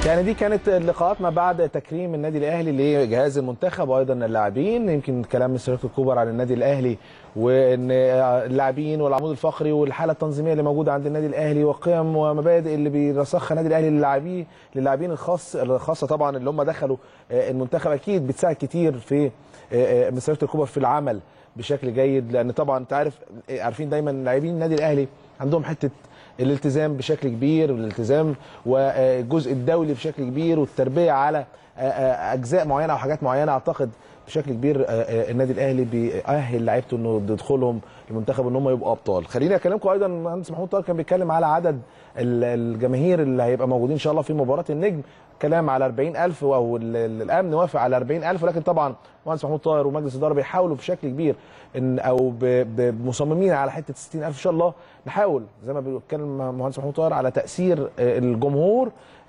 يعني دي كانت لقاءاتنا بعد تكريم النادي الاهلي لجهاز المنتخب وايضا اللاعبين يمكن كلام مستر هيكتور كوبر عن النادي الاهلي وان اللاعبين والعمود الفقري والحاله التنظيميه اللي موجوده عند النادي الاهلي وقيم ومبادئ اللي بيرسخها النادي الاهلي للاعبين للاعبين الخاص الخاصه طبعا اللي هم دخلوا المنتخب اكيد بتساعد كتير في مستر هيكتور كوبر في العمل بشكل جيد لان طبعا انت عارف عارفين دايما لاعبين النادي الاهلي عندهم حته الالتزام بشكل كبير والالتزام والجزء الدولي بشكل كبير والتربيه على اجزاء معينه او حاجات معينه اعتقد بشكل كبير النادي الاهلي بيأهل لعيبته انه يدخلهم المنتخب ان هم يبقوا ابطال خليني اكلمكم ايضا المهندس محمود طارق كان بيتكلم على عدد الجماهير اللي هيبقى موجودين ان شاء الله في مباراه النجم كلام على 40000 او الامن وافق على 40000 ولكن طبعا المهندس محمود طاهر ومجلس الاداره بيحاولوا بشكل كبير ان او مصممين على حته 60000 ان شاء الله نحاول زي ما بيتكلم المهندس محمود طاهر على تاثير الجمهور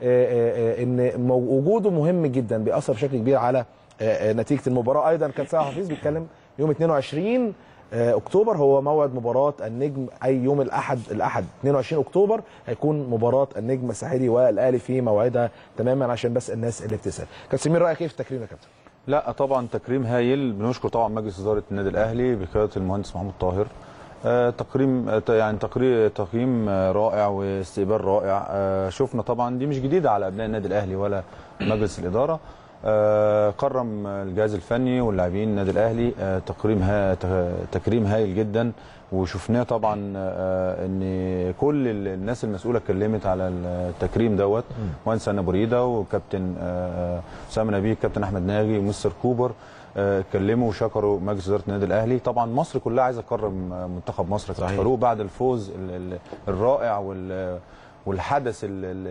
ان وجوده مهم جدا بيأثر بشكل كبير على نتيجه المباراه ايضا كان سامح حفيظ بيتكلم يوم 22 اكتوبر هو موعد مباراه النجم اي يوم الاحد الاحد 22 اكتوبر هيكون مباراه النجم الساحلي والاهلي في موعدها تماما عشان بس الناس اللي بتسال كابتن سمير رايك ايه في التكريم يا كابتن لا طبعا تكريم هايل بنشكر طبعا مجلس اداره النادي الاهلي بقياده المهندس محمود طاهر آه تقريم آه يعني تقرير تقييم آه رائع واستقبال رائع آه شفنا طبعا دي مش جديده على ابناء النادي الاهلي ولا مجلس الاداره آه كرم الجهاز الفني واللاعبين النادي الاهلي آه تكريم ها تكريم هايل جدا وشفناه طبعا آه ان كل الناس المسؤوله اتكلمت على التكريم دوت مهندس انا بريده وكابتن اسامه نبيه كابتن احمد ناغي ومستر كوبر اتكلموا وشكروا مجلس اداره النادي الاهلي طبعا مصر كلها عايزه تكرم منتخب مصر الفاروق بعد الفوز الرائع وال والحدث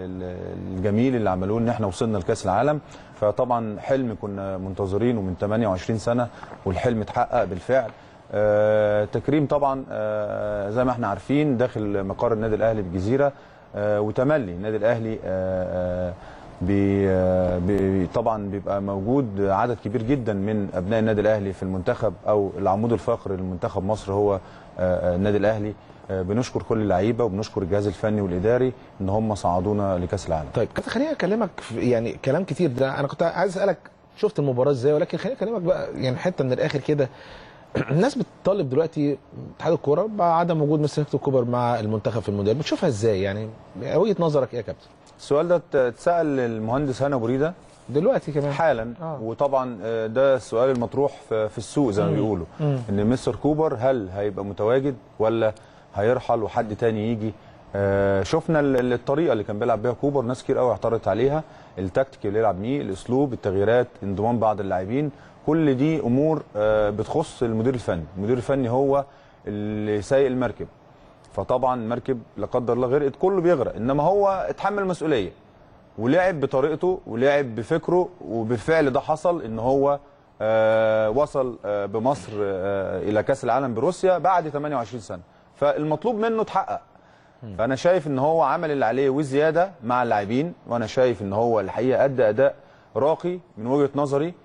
الجميل اللي عملوه ان احنا وصلنا لكاس العالم فطبعا حلم كنا منتظرينه من 28 سنه والحلم اتحقق بالفعل آه تكريم طبعا آه زي ما احنا عارفين داخل مقر النادي الاهلي بالجزيره آه وتملي النادي الاهلي آه بي بي طبعا بيبقى موجود عدد كبير جدا من ابناء النادي الاهلي في المنتخب او العمود الفقري للمنتخب مصر هو النادي الاهلي بنشكر كل اللعيبه وبنشكر الجهاز الفني والاداري ان هم صعدونا لكاس العالم. طيب كابتن خليني اكلمك يعني كلام كتير ده انا كنت عايز اسالك شفت المباراه ازاي ولكن خليني اكلمك بقى يعني حته من الاخر كده الناس بتطالب دلوقتي اتحاد الكوره بعدم وجود مستر هيكتور كوبر مع المنتخب في المونديال بتشوفها ازاي يعني وجهه نظرك ايه يا كابتن؟ السؤال ده اتسال للمهندس هاني بريده دلوقتي كمان حالا آه. وطبعا ده السؤال المطروح في السوق زي ما بيقولوا ان مستر كوبر هل هيبقى متواجد ولا هيرحل وحد تاني يجي آه شفنا الطريقه اللي كان بيلعب بيها كوبر ناس كتير قوي اعترضت عليها التكتيك اللي يلعب بيه الاسلوب التغييرات انضمام بعض اللاعبين كل دي امور آه بتخص المدير الفني المدير الفني هو اللي سايق المركب فطبعا المركب لا قدر الله غرقت كله بيغرق انما هو اتحمل مسؤوليه ولعب بطريقته ولعب بفكره وبالفعل ده حصل ان هو آه وصل آه بمصر آه الى كاس العالم بروسيا بعد 28 سنه فالمطلوب منه اتحقق فانا شايف ان هو عمل اللي عليه وزياده مع اللاعبين وانا شايف ان هو الحقيقه ادى اداء راقي من وجهه نظري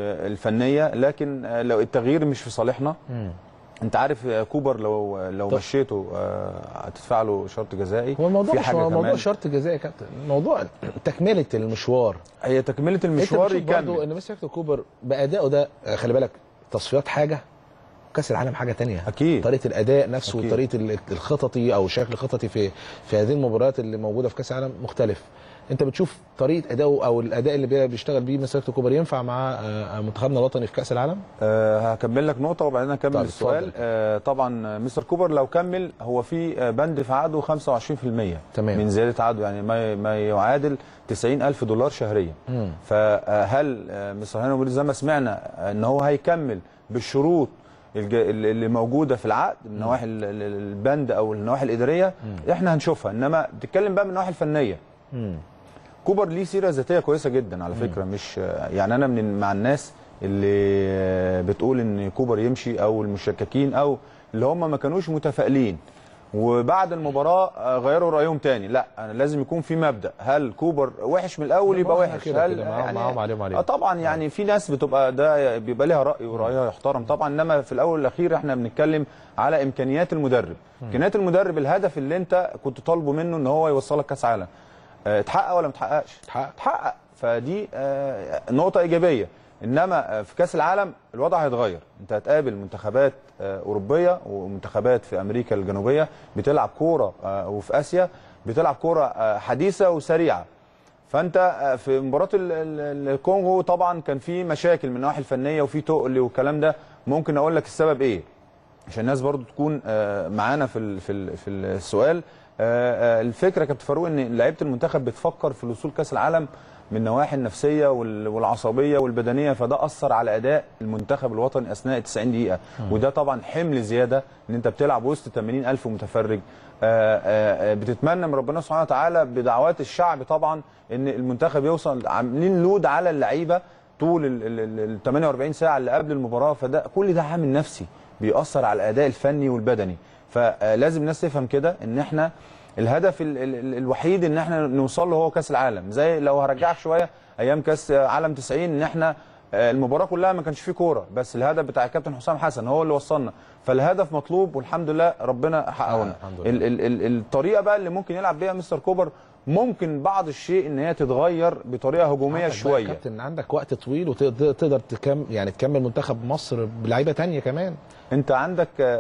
الفنيه لكن لو التغيير مش في صالحنا انت عارف كوبر لو لو طب. مشيته هتدفع له شرط جزائي هو الموضوع مش موضوع شرط جزائي يا كابتن الموضوع تكمله المشوار هي تكمله المشوار يكمل ان مستر هيكتور كوبر بادائه ده خلي بالك تصفيات حاجه كاس العالم حاجه تانية اكيد طريقه الاداء نفسه أكيد. وطريقه الخططي او الشكل الخططي في في هذه المباريات اللي موجوده في كاس العالم مختلف انت بتشوف طريقه اداؤه او الاداء اللي بيشتغل بيه مستر هيكتور كوبر ينفع مع منتخبنا الوطني في كاس العالم أه هكمل لك نقطه وبعدين اكمل طيب السؤال أه طبعا مستر كوبر لو كمل هو في بند في عقده 25% تمام. من زياده عقده يعني ما ما يعادل 90000 دولار شهريا مم. فهل مستر هاني زي ما سمعنا ان هو هيكمل بالشروط اللي موجوده في العقد من نواحي البند او النواحي الاداريه مم. احنا هنشوفها انما بتتكلم بقى من النواحي الفنيه مم. كوبر ليه سيره ذاتيه كويسه جدا على فكره مم. مش يعني انا من مع الناس اللي بتقول ان كوبر يمشي او المشككين او اللي هم ما كانوش متفائلين وبعد المباراه غيروا رايهم تاني لا انا لازم يكون في مبدا هل كوبر وحش من الاول يبقى وحش هل كده يعني معاهم عليهم عليهم طبعا يعني في ناس بتبقى ده بيبقى لها راي ورايها يحترم طبعا انما في الاول والاخير احنا بنتكلم على امكانيات المدرب امكانيات المدرب الهدف اللي انت كنت طالبه منه ان هو يوصلك كاس عالم آه، اتحقق ولا ما اتحققش؟ اتحقق. اتحقق فدي آه، نقطه ايجابيه انما آه، في كاس العالم الوضع هيتغير انت هتقابل منتخبات آه، اوروبيه ومنتخبات في امريكا الجنوبيه بتلعب كوره آه، وفي اسيا بتلعب كوره آه، حديثه وسريعه فانت آه، في مباراه ال- ال- الكونغو طبعا كان في مشاكل من الناحيه الفنيه وفي تقل والكلام ده ممكن اقول لك السبب ايه عشان الناس برضو تكون آه، معانا في ال- في ال- في السؤال آه، آه، الفكره كابتن فاروق ان لعيبه المنتخب بتفكر في الوصول كاس العالم من النواحي النفسيه وال- والعصبيه والبدنيه فده اثر على اداء المنتخب الوطني اثناء 90 دقيقه وده طبعا حمل زياده ان انت بتلعب وسط 80 الف متفرج آه، آه، آه، بتتمنى من ربنا سبحانه وتعالى بدعوات الشعب طبعا ان المنتخب يوصل عاملين لود على اللعيبه طول ال- ال ال- ال 48 ساعه اللي قبل المباراه فده كل ده عامل نفسي بيأثر على الاداء الفني والبدني فلازم الناس تفهم كده ان احنا الهدف ال ال ال الوحيد ان احنا نوصل له هو كاس العالم زي لو هرجعك شويه ايام كاس عالم 90 ان احنا آه، المباراه كلها ما كانش فيه كوره بس الهدف بتاع الكابتن حسام حسن هو اللي وصلنا فالهدف مطلوب والحمد لله ربنا حققه لنا الحمد لله. ال ال ال الطريقه بقى اللي ممكن يلعب بيها مستر كوبر ممكن بعض الشيء ان هي تتغير بطريقه هجوميه عندك بقى يا شويه كابتن عندك وقت طويل وتقدر تكم يعني تكمل منتخب مصر بلعيبه تانية كمان انت عندك آه،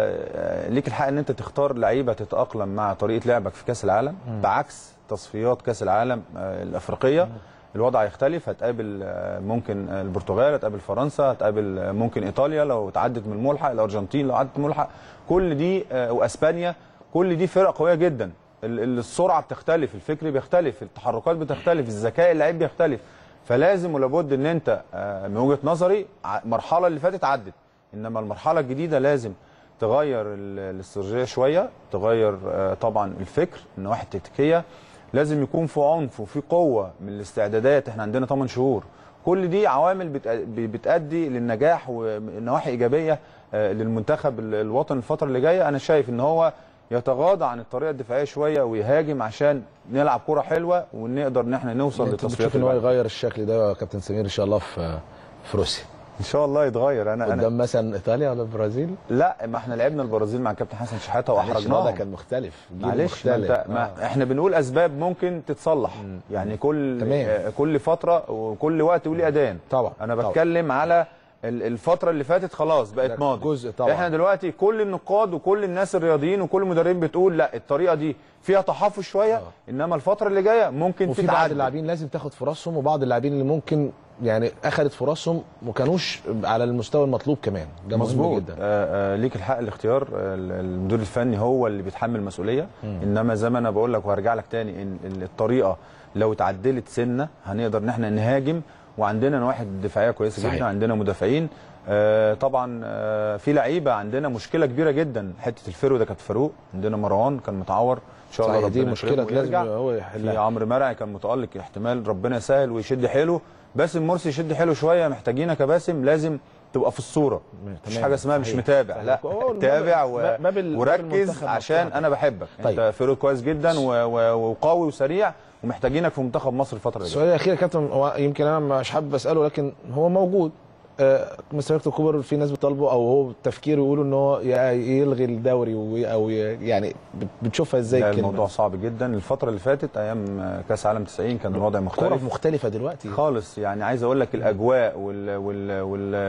آه، ليك الحق ان انت تختار لعيبه تتاقلم مع طريقه لعبك في كاس العالم بعكس تصفيات كاس العالم آه، الافريقيه الوضع يختلف هتقابل آه، ممكن آه، البرتغال هتقابل فرنسا هتقابل آه، ممكن ايطاليا لو تعدت من الملحق الارجنتين لو عدت من الملحق كل دي آه، واسبانيا كل دي فرق قويه جدا ال- ال- السرعه بتختلف الفكر بيختلف التحركات بتختلف الذكاء اللعيب بيختلف فلازم ولابد ان انت آه، من وجهه نظري ع- المرحله اللي فاتت عدت انما المرحله الجديده لازم تغير ال- الاستراتيجيه شويه تغير آه، طبعا الفكر النواحي التكتيكيه لازم يكون في عنف وفي قوه من الاستعدادات احنا عندنا 8 شهور كل دي عوامل بت- بتؤدي للنجاح ونواحي ايجابيه آه، للمنتخب ال- الوطني الفتره اللي جايه انا شايف ان هو يتغاضى عن الطريقه الدفاعيه شويه ويهاجم عشان نلعب كره حلوه ونقدر ان احنا نوصل انت للتصفيات بتشوف ان هو اللي بعد. يغير الشكل ده يا كابتن سمير ان شاء الله في في روسيا ان شاء الله يتغير انا انا قدام مثلا ايطاليا ولا البرازيل لا ما احنا لعبنا البرازيل مع كابتن حسن شحاته معلش الوضع واحرجناهم كان مختلف جيل معلش ما مختلف انت ما آه. احنا بنقول اسباب ممكن تتصلح يعني كل تمام. آه، كل فتره وكل وقت وليه اذان طبعا، انا طبعا. بتكلم على ال- الفتره اللي فاتت خلاص ده بقت ماضي جزء طبعا. احنا دلوقتي كل النقاد وكل الناس الرياضيين وكل المدربين بتقول لا الطريقه دي فيها تحفظ شويه آه. انما الفتره اللي جايه ممكن وفي بعض تتعدل اللاعبين لازم تاخد فرصهم وبعض اللاعبين اللي ممكن يعني اخذت فرصهم وما كانوش على المستوى المطلوب كمان ده مهم مظبوط جدا آه آه ليك الحق الاختيار آه المدير الفني هو اللي بيتحمل المسؤوليه انما زي ما انا بقول لك وهرجع لك تاني ان ال- الطريقه لو اتعدلت سنه هنقدر ان احنا نهاجم وعندنا نواحي دفاعيه كويسه صحيح. جدا عندنا مدافعين آه طبعا آه في لعيبه عندنا مشكله كبيره جدا حته الفرو ده كانت فاروق عندنا مروان كان متعور ان شاء الله صحيح دي ربنا مشكله يكرمه لازم ويرجع. هو في يحلها عمرو مرعي كان متالق احتمال ربنا يسهل ويشد حيله باسم مرسي يشد حيله شويه محتاجينك يا باسم لازم تبقى في الصوره مفيش تمام. حاجه اسمها مش صحيح. متابع صحيح. لا هو الباب- تابع و... باب ال- باب وركز المنتخب عشان مفتوح. انا بحبك طيب. انت فريق كويس جدا و... و... وقوي وسريع ومحتاجينك في منتخب مصر الفتره اللي السؤال الاخير يا كابتن هو يمكن انا مش حابب اساله لكن هو موجود آه، مستر هيكتور كوبر في ناس بتطالبه او هو تفكيره يقولوا ان هو ي- يلغي الدوري و- او ي- يعني بت- بتشوفها ازاي لا الكلمة الموضوع دي؟ صعب جدا الفتره اللي فاتت ايام كاس عالم 90 كان الوضع كرة مختلف مختلفه دلوقتي خالص يعني عايز اقول لك الاجواء وال وال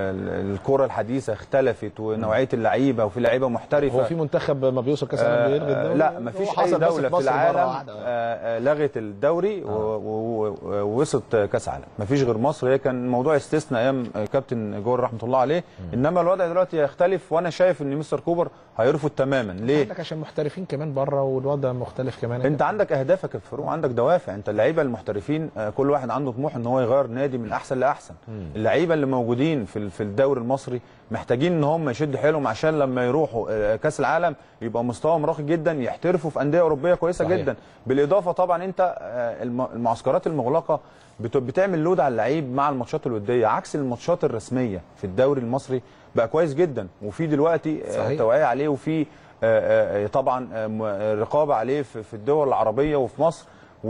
والكره الحديثه اختلفت ونوعيه اللعيبه وفي لعيبه محترفه هو في منتخب ما بيوصل كاس العالم بيلغي آه الدوري لا ما فيش هو اي حصل بس دوله في مصر مرة العالم واحدة. آه آه لغت الدوري و- و- و- ووصلت كاس عالم ما فيش غير مصر هي كان موضوع استثناء ايام كابتن جوهر رحمه الله عليه انما الوضع دلوقتي يختلف وانا شايف ان مستر كوبر هيرفض تماما ليه عندك عشان محترفين كمان بره والوضع مختلف كمان انت عندك اهدافك يا فاروق عندك دوافع انت اللعيبه المحترفين آه، كل واحد عنده طموح ان هو يغير نادي من احسن لاحسن اللعيبه اللي موجودين في ال- في الدوري المصري محتاجين ان هم يشدوا حيلهم عشان لما يروحوا آه، كاس العالم يبقى مستواهم راقي جدا يحترفوا في انديه اوروبيه كويسه صحيح. جدا بالاضافه طبعا انت آه، الم- المعسكرات المغلقه بت- بتعمل لود على اللعيب مع الماتشات الوديه عكس الماتشات الرسميه في الدوري المصري بقى كويس جدا وفي دلوقتي آه، صحيح. توعيه عليه وفي آه، آه، طبعا آه، م- آه، رقابه عليه في في الدول العربيه وفي مصر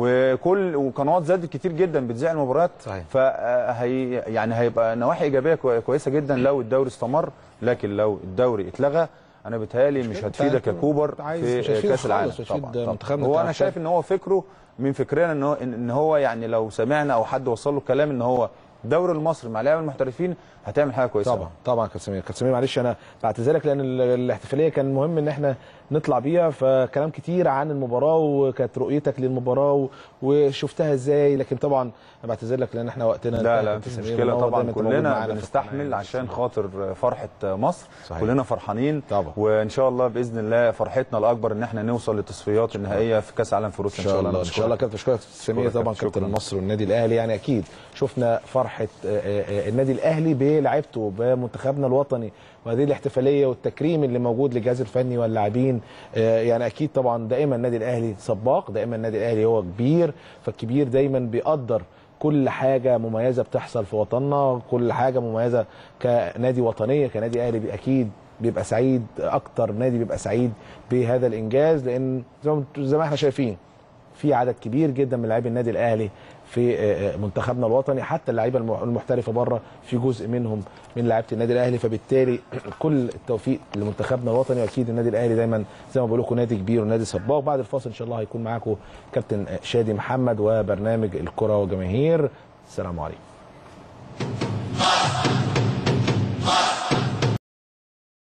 وكل وقنوات زادت كتير جدا بتذيع المباريات صحيح. فهي يعني هيبقى نواحي ايجابيه كوي- كويسه جدا لو الدوري استمر لكن لو الدوري اتلغى انا بيتهيألي مش مشكلة هتفيدك يا انت كوبر عايز- مش في هتفيده كاس العالم خالص، مش هتفيد طبعاً، طبعاً. منتخبنا هو بتاع انا الشباب. شايف ان هو فكره من فكرنا ان هو ان هو يعني لو سمعنا او حد وصل له الكلام ان هو الدوري المصري مع لعيبه المحترفين هتعمل حاجه كويسه طبعا طبعا كابتن سمير كابتن سمير معلش انا بعتذرك لان ال- الاحتفاليه كان مهم ان احنا نطلع بيها فكلام كتير عن المباراه وكانت رؤيتك للمباراه و- وشفتها ازاي لكن طبعا انا بعتذر لك لان احنا وقتنا لا انتهى لا يا مفيش كابتن سمير، مشكله ونور طبعا دايما تبقى موجود كلنا معانا في بنستحمل القناة. عشان خاطر فرحه مصر صحيح. كلنا فرحانين طبعا. وان شاء الله باذن الله فرحتنا الاكبر ان احنا نوصل للتصفيات النهائيه في كاس العالم في روسيا ان شاء الله ان شاء الله كابتن اشكرك سمير شكرا طبعا كابتن، كابتن شكرا. النصر والنادي الاهلي يعني اكيد شفنا فرحه آه، آه، النادي الاهلي بلعيبته بمنتخبنا الوطني وهذه الاحتفاليه والتكريم اللي موجود للجهاز الفني واللاعبين آه، يعني اكيد طبعا دائما النادي الاهلي سباق دائما النادي الاهلي هو كبير فالكبير دايما بيقدر كل حاجه مميزه بتحصل في وطننا كل حاجه مميزه كنادي وطنيه كنادي اهلي بي- اكيد بيبقى سعيد اكتر نادي بيبقى سعيد بهذا الانجاز لان زي ما- زي ما احنا شايفين في عدد كبير جدا من لاعبي النادي الاهلي في آه، آه، منتخبنا الوطني حتى اللعيبه الم- المحترفه بره في جزء منهم من لعيبه النادي الاهلي فبالتالي كل التوفيق لمنتخبنا الوطني واكيد النادي الاهلي دايما زي ما بقول لكم نادي كبير ونادي سباق بعد الفاصل ان شاء الله هيكون معاكم كابتن شادي محمد وبرنامج الكره وجماهير السلام عليكم